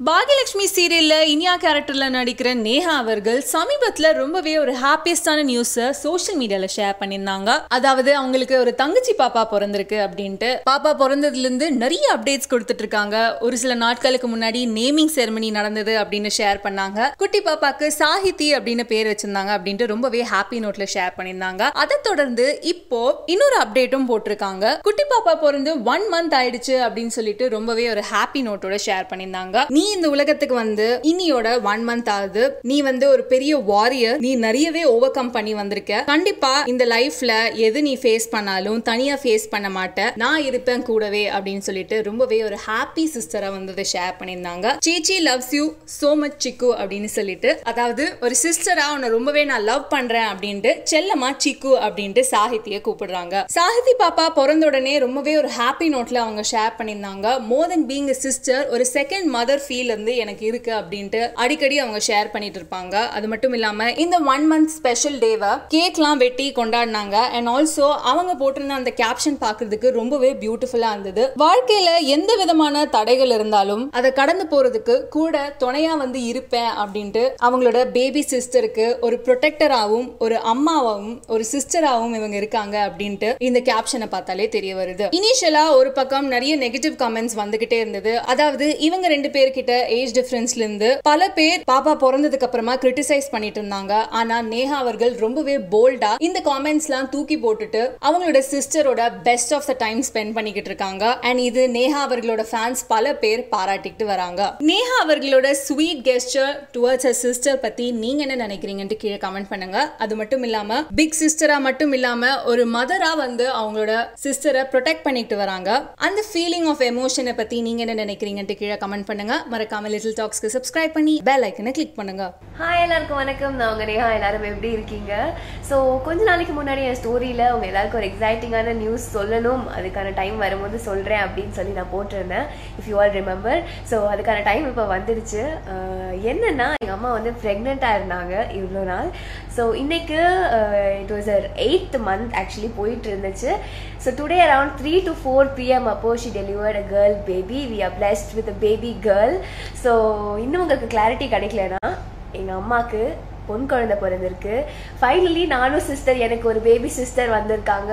பாகியலட்சுமி சீரியல்ல இனியா கேரக்டர்ல நடிக்கிற நேஹா அவர்கள் சமீபத்துல ரொம்பவே ஒரு ஹாப்பியஸ்டான நியூஸை சோஷியல் மீடியால ஷேர் பண்ணியிருந்தாங்க அதாவது அவங்களுக்கு ஒரு தங்கச்சி பாப்பா பிறந்திருக்கு அப்படின்ட்டு பாப்பா பிறந்ததுல இருந்து நிறைய அப்டேட்ஸ் கொடுத்துட்டு இருக்காங்க ஒரு சில நாட்களுக்கு முன்னாடி நேமிங் செரமனி நடந்தது அப்படின்னு ஷேர் பண்ணாங்க குட்டி பாப்பாக்கு சாஹிதி அப்படின்னு பேர் வச்சிருந்தாங்க அப்படின்ட்டு ரொம்பவே ஹாப்பி நோட்ல ஷேர் பண்ணியிருந்தாங்க அதை தொடர்ந்து இப்போ இன்னொரு அப்டேட்டும் போட்டிருக்காங்க குட்டி பாப்பா பிறந்து ஒன் மந்த் ஆயிடுச்சு அப்படின்னு சொல்லிட்டு ரொம்பவே ஒரு ஹாப்பி நோட்டோட ஷேர் பண்ணியிருந்தாங்க நீ இந்த உலகத்துக்கு வந்து இனியோட ஒன் மந்த் ஆகுது நீ வந்து ஒரு பெரிய வாரியர் நீ நிறையவே ஓவர் கம் பண்ணி வந்திருக்க கண்டிப்பா இந்த லைஃப்ல எது நீ ஃபேஸ் பண்ணாலும் தனியா ஃபேஸ் பண்ண மாட்ட நான் இருப்பேன் கூடவே அப்படின்னு சொல்லிட்டு ரொம்பவே ஒரு ஹாப்பி சிஸ்டரா வந்து அதை ஷேர் பண்ணியிருந்தாங்க சீச்சி லவ்ஸ் யூ சோ மச் சிக்கு அப்படின்னு சொல்லிட்டு அதாவது ஒரு சிஸ்டரா உன்னை ரொம்பவே நான் லவ் பண்றேன் அப்படின்ட்டு செல்லமா சிக்கு அப்படின்ட்டு சாகித்ய கூப்பிடுறாங்க சாகிதி பாப்பா பிறந்த உடனே ரொம்பவே ஒரு ஹாப்பி நோட்ல அவங்க ஷேர் பண்ணியிருந்தாங்க மோர் தென் பீங் சிஸ்டர் ஒரு செகண்ட் மதர் ஃபீல் வந்து எனக்கு இருக்கு அப்படின்ட்டு அடிக்கடி அவங்க ஷேர் பண்ணிட்டு இருப்பாங்க அது மட்டும் இல்லாம இந்த ஒன் மந்த் ஸ்பெஷல் டேவை கேக்லாம் வெட்டி கொண்டாடினாங்க அண்ட் ஆல்சோ அவங்க போட்டிருந்த அந்த கேப்ஷன் பார்க்கிறதுக்கு ரொம்பவே பியூட்டிஃபுல்லா இருந்தது வாழ்க்கையில எந்த விதமான தடைகள் இருந்தாலும் அதை கடந்து போறதுக்கு கூட துணையா வந்து இருப்பேன் அப்படின்ட்டு அவங்களோட பேபி சிஸ்டருக்கு ஒரு ப்ரொடெக்டராகவும் ஒரு அம்மாவாகவும் ஒரு சிஸ்டராகவும் இவங்க இருக்காங்க அப்படின்ட்டு இந்த கேப்ஷனை பார்த்தாலே தெரிய வருது இனிஷியலா ஒரு பக்கம் நிறைய நெகட்டிவ் கமெண்ட்ஸ் வந்துகிட்டே இருந்தது அதாவது இவங்க ரெண்டு பேர்கிட்ட ஏஜ் டிஃபரன்ஸ்ல இருந்து பல பேர் பாப்பா பிறந்ததுக்கு அப்புறமா கிரிட்டிசைஸ் பண்ணிட்டு இருந்தாங்க ஆனா நேஹா அவர்கள் ரொம்பவே போல்டா இந்த காமெண்ட்ஸ்லாம் தூக்கி போட்டுட்டு அவங்களோட சிஸ்டரோட best of the time spend பண்ணிக்கிட்டு இருக்காங்க அண்ட் இது நேஹா அவர்களோட ஃபேன்ஸ் பல பேர் பாராட்டிக்கிட்டு வராங்க நேஹா அவர்களோட sweet gesture towards a sister பத்தி நீங்க என்ன நினைக்கிறீங்கன்ட்டு கீழே கமெண்ட் பண்ணுங்க அது மட்டும் இல்லாம பிக் சிஸ்டரா மட்டும் இல்லாம ஒரு மதரா வந்து அவங்களோட சிஸ்டரை ப்ரொடெக்ட் பண்ணிட்டு வராங்க அந்த ஃபீலிங் ஆஃப் எமோஷனை பத்தி நீங்க என்ன நினைக்கிறீங்கன்ட்டு கீழே கமெண்ட் பண்ணுங்க மறக்காம லிட்டில் டாக்ஸ்க்கு சப்ஸ்கிரைப் பண்ணி பெல் ஐக்கனை கிளிக் பண்ணுங்க ஹாய் எல்லாருக்கும் வணக்கம் நான் உங்க நேஹா எல்லாரும் எப்படி இருக்கீங்க ஸோ கொஞ்ச நாளைக்கு முன்னாடி என் ஸ்டோரியில் உங்க எல்லாருக்கும் ஒரு எக்ஸைட்டிங்கான நியூஸ் சொல்லணும் அதுக்கான டைம் வரும்போது சொல்கிறேன் அப்படின்னு சொல்லி நான் போட்டிருந்தேன் if you all remember so அதுக்கான டைம் இப்போ வந்துடுச்சு அஹ் என்னன்னா எங்கள் அம்மா வந்து ப்ரெக்னெண்ட்டாக இருந்தாங்க இவ்வளோ நாள் ஸோ இன்னைக்கு it was our eighth month actually போயிட்டு இருந்துச்சு so today around three to four PM அப்போ she delivered a girl baby we are blessed with a baby girl so இன்னும் உங்களுக்கு கிளாரிட்டி கிடைக்கலனா எங்கள் அம்மாவுக்கு பொன் குழந்தை பிறந்திருக்கு ஃபைனலி நானும் சிஸ்டர் எனக்கு ஒரு பேபி சிஸ்டர் வந்திருக்காங்க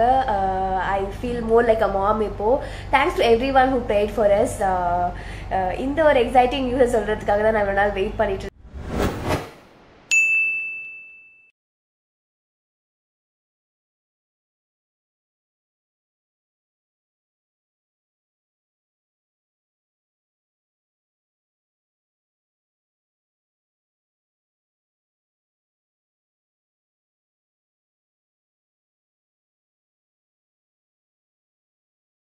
I feel more like a mom இப்போ thanks to everyone who prayed for us இந்த ஒரு எக்ஸைட்டிங் நியூஸை சொல்கிறதுக்காக தான் நான் இவ்வளோ நாள் வெயிட் பண்ணிட்டு